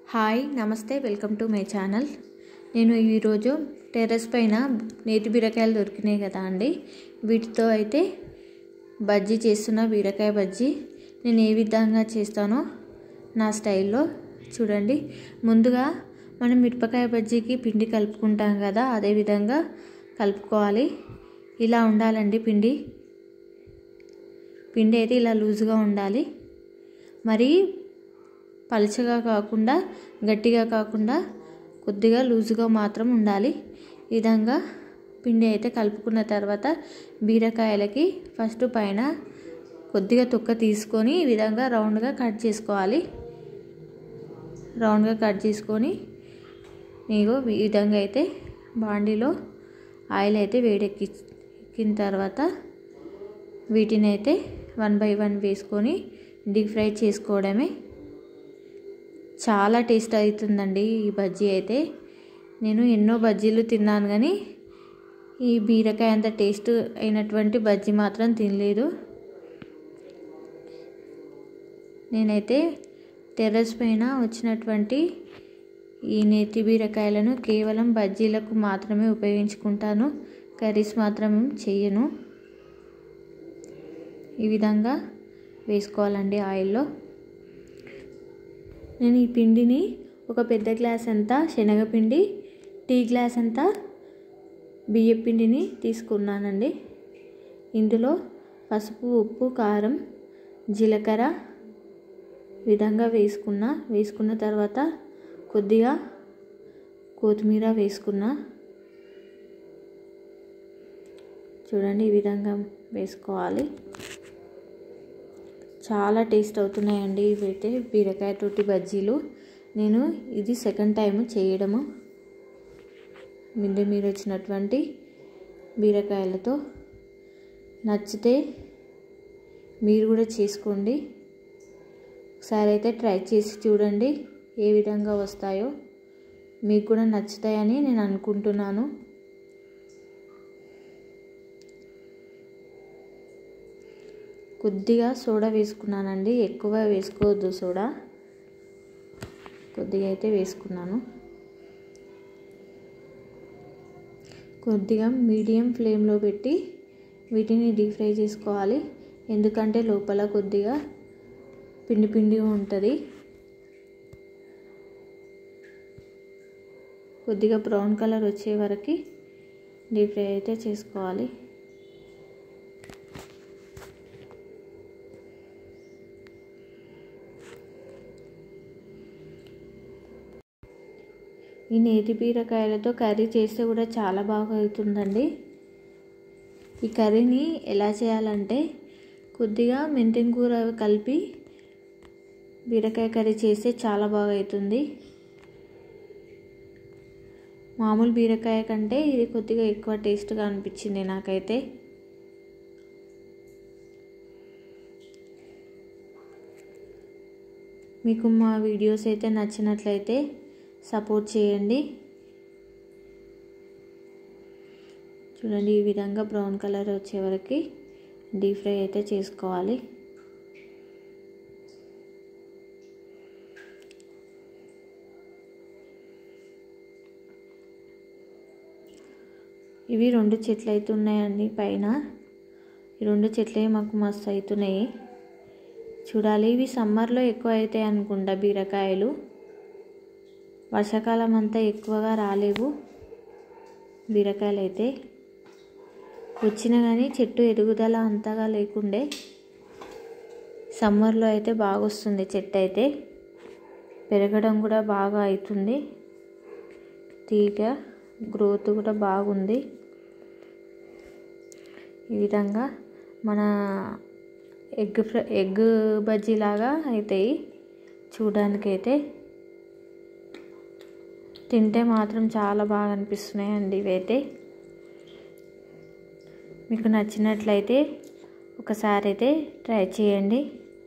hi నమస్తే welcome to my channel నేను ఈరోజు టెర్రస్ పైన నేతి బీరకాయలు దొరికినాయి కదా అండి వీటితో అయితే బజ్జీ చేస్తున్న బీరకాయ బజ్జీ నేను ఏ విధంగా చేస్తానో నా స్టైల్లో చూడండి ముందుగా మనం మిరపకాయ బజ్జీకి పిండి కలుపుకుంటాం కదా అదే విధంగా కలుపుకోవాలి ఇలా ఉండాలండి పిండి పిండి అయితే ఇలా లూజుగా ఉండాలి మరి పలుచగా కాకుండా గట్టిగా కాకుండా కొద్దిగా లూజుగా మాత్రం ఉండాలి ఈ విధంగా పిండి అయితే కలుపుకున్న తర్వాత బీరకాయలకి ఫస్ట్ పైన కొద్దిగా తొక్క తీసుకొని ఈ విధంగా రౌండ్గా కట్ చేసుకోవాలి రౌండ్గా కట్ చేసుకొని నీగో ఈ విధంగా అయితే బాండీలో ఆయిల్ అయితే వేడెక్కిన తర్వాత వీటిని అయితే వన్ బై వన్ వేసుకొని డీప్ ఫ్రై చేసుకోవడమే చాలా టేస్ట్ అవుతుందండి ఈ బజ్జీ అయితే నేను ఎన్నో బజ్జీలు తిన్నాను కానీ ఈ బీరకాయ అంత టేస్ట్ అయినటువంటి బజ్జీ మాత్రం తినలేదు నేనైతే టెర్రస్ పైన వచ్చినటువంటి ఈ నేతి బీరకాయలను కేవలం బజ్జీలకు మాత్రమే ఉపయోగించుకుంటాను కర్రీస్ మాత్రం చెయ్యను ఈ విధంగా వేసుకోవాలండి ఆయిల్లో నేను ఈ పిండిని ఒక పెద్ద గ్లాస్ అంతా శనగపిండి టీ గ్లాస్ అంతా బియ్య పిండిని తీసుకున్నానండి ఇందులో పసుపు ఉప్పు కారం జీలకర్ర విధంగా వేసుకున్న వేసుకున్న తర్వాత కొద్దిగా కొత్తిమీర వేసుకున్న చూడండి ఈ విధంగా వేసుకోవాలి చాలా టేస్ట్ అవుతున్నాయండి ఇవైతే బీరకాయ తోటి బజ్జీలు నేను ఇది సెకండ్ టైం చేయడము మిండి మీరు వచ్చినటువంటి బీరకాయలతో నచ్చితే మీరు కూడా చేసుకోండి ఒకసారి అయితే ట్రై చేసి చూడండి ఏ విధంగా వస్తాయో మీకు కూడా నచ్చుతాయని నేను అనుకుంటున్నాను కొద్దిగా సోడా వేసుకున్నానండి ఎక్కువ వేసుకోవద్దు సోడా కొద్దిగా అయితే వేసుకున్నాను కొద్దిగా మీడియం ఫ్లేమ్లో పెట్టి వీటిని డీప్ ఫ్రై చేసుకోవాలి ఎందుకంటే లోపల కొద్దిగా పిండి పిండి ఉంటుంది కొద్దిగా బ్రౌన్ కలర్ వచ్చే వరకు డీప్ ఫ్రై అయితే చేసుకోవాలి ఈ నేతి బీరకాయలతో కర్రీ చేస్తే కూడా చాలా బాగా అవుతుందండి ఈ కర్రీని ఎలా చేయాలంటే కొద్దిగా మెంతిం కూర కలిపి బీరకాయ కర్రీ చేస్తే చాలా బాగా అవుతుంది మామూలు బీరకాయ కంటే ఇది కొద్దిగా ఎక్కువ టేస్ట్గా అనిపించింది నాకైతే మీకు మా వీడియోస్ అయితే నచ్చినట్లయితే సపోర్ట్ చేయండి చూడండి ఈ విధంగా బ్రౌన్ కలర్ వచ్చే వరకు డీప్ ఫ్రై అయితే చేసుకోవాలి ఇవి రెండు చెట్లు అయితే ఉన్నాయండి పైన ఈ రెండు చెట్లే మాకు మస్తు అవుతున్నాయి చూడాలి ఇవి సమ్మర్లో ఎక్కువ అవుతాయి అనుకుంటా బీరకాయలు వర్షాకాలం అంతా ఎక్కువగా రాలేవు బీరకాయలు అయితే వచ్చినా కానీ చెట్టు ఎదుగుదల అంతగా లేకుండే సమ్మర్లో అయితే బాగా వస్తుంది చెట్టు అయితే పెరగడం కూడా బాగా అవుతుంది తీగ గ్రోత్ కూడా బాగుంది ఈ విధంగా మన ఎగ్ ఫ్రై ఎగ్ బజ్జీలాగా అవుతాయి చూడడానికైతే తింటే మాత్రం చాలా బాగా అనిపిస్తున్నాయండి ఇవైతే మీకు నచ్చినట్లయితే ఒకసారి అయితే ట్రై చేయండి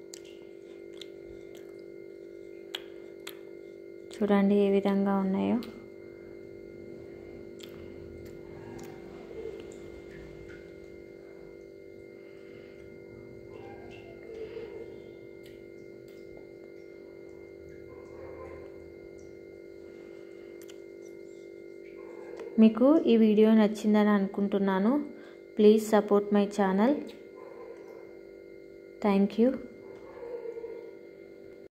చూడండి ఏ విధంగా ఉన్నాయో మీకు ఈ వీడియో నచ్చిందని అనుకుంటున్నాను please support my channel thank you